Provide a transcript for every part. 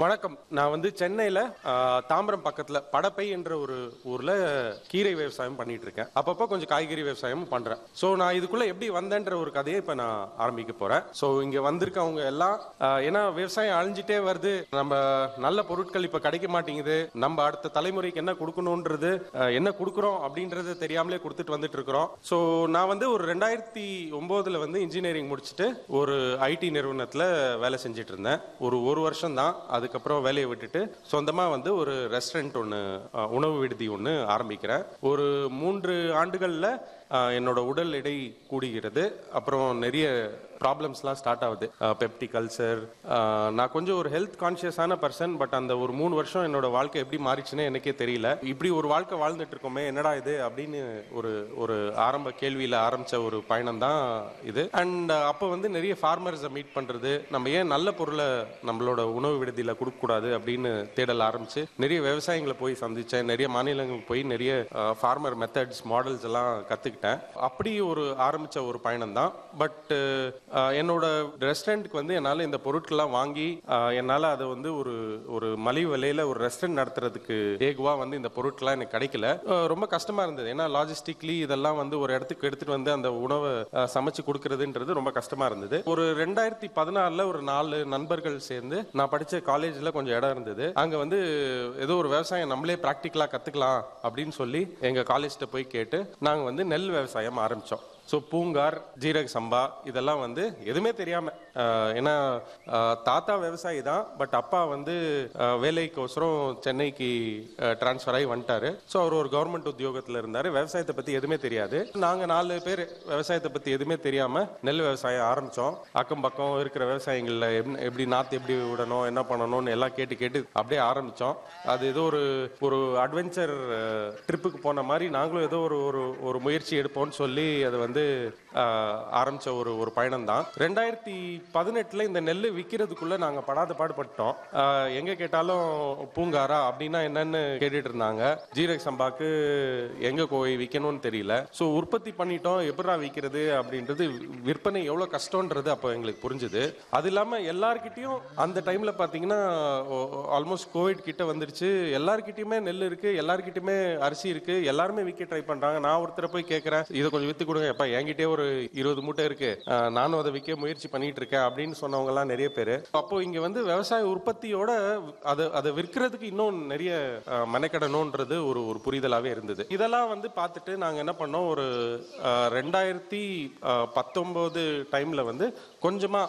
வணக்கம் நான் வந்து சென்னையில ஆ, தாம்பரம் பக்கத்துல படப்பை என்ற ஒரு ஊர்ல கீரை விவசாயம் பண்ணிட்டு இருக்கேன் அப்பப்போ கொஞ்சம் காய்கறி விவசாயம் பண்றேன் சோ நான் இதுக்குள்ள எப்படி வந்தேன்ற ஒரு கதையை இப்ப நான் ஆரம்பிக்க போறேன் சோ இங்க வந்திருக்கவங்க எல்லாம் ஆ, ஏன்னா விவசாயம் அழிஞ்சிட்டே வருது நம்ம நல்ல பொருட்கள் இப்ப கிடைக்க மாட்டேங்குது நம்ம அடுத்த தலைமுறைக்கு என்ன கொடுக்கணும்ன்றது ஆ, என்ன கொடுக்குறோம் அப்படின்றது தெரியாமலே கொடுத்துட்டு வந்துட்டு இருக்கிறோம் சோ நான் வந்து ஒரு ரெண்டாயிரத்தி ஒன்பதுல வந்து இன்ஜினியரிங் முடிச்சுட்டு ஒரு ஐடி நிறுவனத்துல வேலை செஞ்சுட்டு இருந்தேன் ஒரு ஒரு வருஷம் தான் அதுக்கப்புறம் வேலையை விட்டுட்டு சொந்தமா வந்து ஒரு ரெஸ்டாரண்ட் ஒன்று உணவு விடுதி ஒன்று ஆரம்பிக்கிறேன் ஒரு மூன்று ஆண்டுகள்ல அஹ், என்னோட உடல் எடை கூடுகிறது அப்புறம் நிறைய ப்ராப்ளம்ஸ்லாம் ஸ்டார்ட் ஆகுது பெப்டிக் அல்சர் நான் கொஞ்சம் ஒரு ஹெல்த் கான்ஷியஸான பர்சன் பட் அந்த ஒரு மூணு வருஷம் என்னோட வாழ்க்கை எப்படி மாறிச்சுன்னு எனக்கே தெரியல இப்படி ஒரு வாழ்க்கை வாழ்ந்துட்டு இருக்கோமே என்னடா இது அப்படின்னு ஒரு ஒரு ஆரம்ப கேள்வியில ஆரம்பிச்ச ஒரு பயணம் தான் இது அண்ட் அப்போ வந்து நிறைய ஃபார்மர்ஸை மீட் பண்றது நம்ம ஏன் நல்ல பொருளை நம்மளோட உணவு விடுதியில கொடுக்கக்கூடாது அப்படின்னு தேடல் ஆரம்பிச்சு நிறைய விவசாயிகளை போய் சந்திச்சேன் நிறைய மாநிலங்களுக்கு போய் நிறைய ஃபார்மர் மெத்தட்ஸ் மாடல்ஸ் எல்லாம் கத்துக்கிட்டேன் அப்படி ஒரு ஆரம்பிச்ச ஒரு பயணம் தான் பட் என்னோட ரெஸ்டாரண்ட்டுக்கு வந்து என்னால் இந்த பொருட்கள்லாம் வாங்கி அஹ், என்னால் அதை வந்து ஒரு ஒரு மலிவு விலையில ஒரு ரெஸ்டாரண்ட் நடத்துறதுக்கு ஏகுவா வந்து இந்த பொருட்கள்லாம் எனக்கு கிடைக்கல அஹ், ரொம்ப கஷ்டமா இருந்தது ஏன்னா லாஜிஸ்டிக்லி இதெல்லாம் வந்து ஒரு இடத்துக்கு எடுத்துட்டு வந்து அந்த உணவை அஹ், சமைச்சு கொடுக்கறதுன்றது ரொம்ப கஷ்டமா இருந்தது ஒரு ரெண்டாயிரத்தி பதினாறுல ஒரு நாலு நண்பர்கள் சேர்ந்து நான் படிச்ச காலேஜ்ல கொஞ்சம் இடம் இருந்தது அங்க வந்து ஏதோ ஒரு விவசாயம் நம்மளே பிராக்டிக்கலா கத்துக்கலாம் அப்படின்னு சொல்லி எங்க காலேஜ்ட்ட போய் கேட்டு நாங்க வந்து நெல் விவசாயம் ஆரம்பிச்சோம் ஸோ பூங்கார் ஜீரக சம்பா இதெல்லாம் வந்து எதுவுமே தெரியாம அஹ், ஏன்னா அஹ், தாத்தா விவசாயி தான் பட் அப்பா வந்து அஹ், வேலைக்கோசரம் சென்னைக்கு டிரான்ஸ்ஃபர் ஆகி வந்துட்டாரு ஸோ அவர் ஒரு கவர்மெண்ட் உத்தியோகத்தில் இருந்தாரு விவசாயத்தை பத்தி எதுவுமே தெரியாது நாங்க நாலு பேர் விவசாயத்தை பத்தி எதுவுமே தெரியாம நெல் விவசாயம் ஆரம்பிச்சோம் அக்கம் பக்கம் இருக்கிற விவசாயிகள்ல எப்படி- எப்படி நாத்து எப்படி விடணும் என்ன பண்ணணும்னு எல்லாம் கேட்டு கேட்டு அப்படியே ஆரம்பிச்சோம் அது ஏதோ ஒரு ஒரு அட்வென்ச்சர் ட்ரிப்புக்கு போன மாதிரி நாங்களும் ஏதோ ஒரு ஒரு ஒரு முயற்சி எடுப்போம்னு சொல்லி அது வந்து அஹ், ஆரம்பிச்ச ஒரு ஒரு பயணம் தான் ரெண்டாயிரத்தி பதினெட்டுல இந்த நெல் விற்கிறதுக்குள்ள நாங்க படாத பாடுபட்டோம் அஹ், எங்க கேட்டாலும் பூங்காரா அப்படின்னா என்னன்னு கேட்டுட்டு இருந்தாங்க ஜீரக சம்பாக்கு எங்க போய் விற்கணும்னு தெரியல ஸோ உற்பத்தி பண்ணிட்டோம் எப்படா விற்கிறது அப்படின்றது விற்பனை எவ்வளவு கஷ்டம்ன்றது அப்போ எங்களுக்கு புரிஞ்சுது அது இல்லாம எல்லார்கிட்டயும் அந்த டைம்ல பாத்தீங்கன்னா ஆல்மோஸ்ட் கோவிட் கிட்ட வந்துருச்சு எல்லார்கிட்டயுமே நெல் இருக்கு எல்லார்கிட்டயுமே அரிசி இருக்கு எல்லாருமே விற்க ட்ரை பண்றாங்க நான் ஒருத்தரை போய் கேட்கறேன் இதை கொஞ்சம் வித்து கொடுங்க எப்ப என்கிட்டயே ஒரு இருபது மூட்டை இருக்கு அஹ், நானும் அதை விற்க முயற்சி பண்ணிட்டு இருக்கேன் அப்படின்னு சொன்னவங்க எல்லாம் நிறைய பேர் அப்போ இங்க வந்து விவசாய உற்பத்தியோட அதை அதை விற்கிறதுக்கு இன்னும் நிறைய அஹ், மெனக்கெடணும்ன்றது ஒரு ஒரு புரிதலாவே இருந்தது இதெல்லாம் வந்து பார்த்துட்டு நாங்க என்ன பண்ணோம் ஒரு அஹ், ரெண்டாயிரத்தி அஹ், பத்தொன்பது டைம்ல வந்து கொஞ்சமா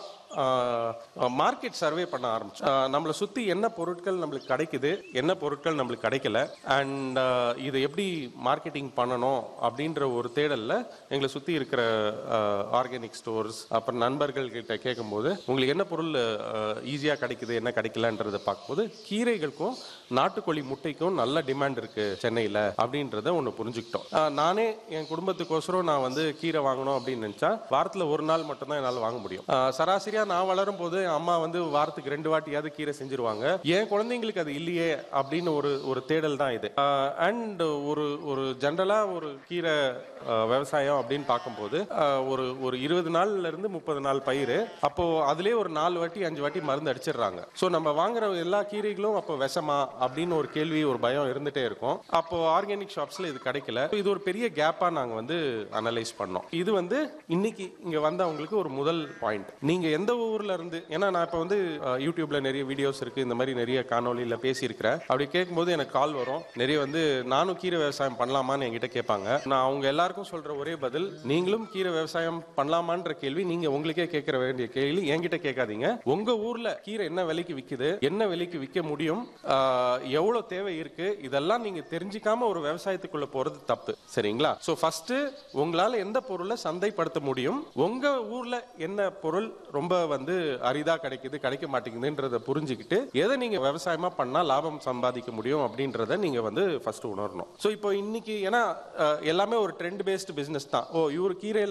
மார்க்கெட் சர்வே பண்ண ஆரம்பிச்சோம் அஹ், நம்மளை சுத்தி என்ன பொருட்கள் நம்மளுக்கு கிடைக்குது என்ன பொருட்கள் நம்மளுக்கு கிடைக்கல அண்ட் இதை எப்படி மார்க்கெட்டிங் பண்ணணும் அப்படின்ற ஒரு தேடல்ல எங்களை சுத்தி இருக்கிற ஆர்கானிக் ஸ்டோர்ஸ் அப்புறம் நண்பர்கள் கிட்ட கேட்கும்போது உங்களுக்கு என்ன பொருள் ஈஸியா கிடைக்குது என்ன கிடைக்கலன்றத பார்க்கும்போது கீரைகளுக்கும் நாட்டுக்கோழி முட்டைக்கும் நல்ல டிமாண்ட் இருக்கு சென்னையில அப்படின்றத ஒன்று புரிஞ்சுக்கிட்டோம் அஹ், நானே என் குடும்பத்துக்கோசரம் நான் வந்து கீரை வாங்கணும் அப்படின்னு நினைச்சா வாரத்துல ஒரு நாள் மட்டும் தான் என்னால் வாங்க முடியும் அஹ், சராசரியா நான் வளரும் போது என் அம்மா வந்து வாரத்துக்கு ரெண்டு வாட்டியாவது கீரை செஞ்சிருவாங்க என் குழந்தைங்களுக்கு அது இல்லையே அப்படின்னு ஒரு ஒரு தேடல் தான் இது அண்ட் ஒரு ஒரு ஜென்ரலா ஒரு கீரை அஹ், விவசாயம் அப்படின்னு பார்க்கும்போது அஹ், ஒரு ஒரு இருபது நாள்ல இருந்து முப்பது நாள் பயிர் அப்போ அதுலயே ஒரு நாலு வாட்டி அஞ்சு வாட்டி மருந்து அடிச்சிடுறாங்க ஸோ நம்ம வாங்குற எல்லா கீரைகளும் அப்போ விஷமா அப்படின்னு ஒரு கேள்வி ஒரு பயம் இருந்துட்டே இருக்கும் அப்போ ஆர்கானிக் ஷாப்ஸ்ல இது கிடைக்கல இது ஒரு பெரிய கேப்பா நாங்க வந்து அனலைஸ் பண்ணோம் இது வந்து இன்னைக்கு இங்க வந்தவங்களுக்கு ஒரு முதல் பாயிண்ட் நீங்க எந்த ஊர்ல இருந்து ஏன்னா நான் இப்ப வந்து அஹ், யூடியூப்ல நிறைய வீடியோஸ் இருக்கு இந்த மாதிரி நிறைய காணொலியில பேசியிருக்கிறேன் அப்படி கேட்கும்போது எனக்கு கால் வரும் நிறைய வந்து நானும் கீரை விவசாயம் பண்ணலாமான்னு என்கிட்ட கேட்பாங்க நான் அவங்க எல்லாருக்கும் சொல்ற ஒரே பதில் நீங்களும் கீரை விவசாயம் பண்ணலாமான்ற கேள்வி நீங்க உங்களுக்கே கேட்கற வேண்டிய கேள்வி என்கிட்ட கேட்காதீங்க உங்க ஊர்ல கீரை என்ன விலைக்கு விக்குது என்ன விலைக்கு விற்க முடியும் ஆஹ், எவ்வளவு தேவை இருக்கு இதெல்லாம் நீங்க தெரிஞ்சுக்காம ஒரு விவசாயத்துக்குள்ள போறது தப்பு சரிங்களா சோ ஃபர்ஸ்ட் உங்களால எந்த பொருளை சந்தைப்படுத்த முடியும் உங்க ஊர்ல என்ன பொருள் ரொம்ப வந்து அரிதா கிடைக்குது கிடைக்க மாட்டேங்குதுன்றத புரிஞ்சுக்கிட்டு எதை நீங்க விவசாயமா பண்ணா லாபம் சம்பாதிக்க முடியும் அப்படின்றத நீங்க வந்து ஃபர்ஸ்ட் உணரணும் சோ இப்போ இன்னைக்கு ஏன்னா அஹ், எல்லாமே ஒரு ட்ரெண்ட் பேஸ்டு பிசினஸ் தான் ஓ இவர் கீரையில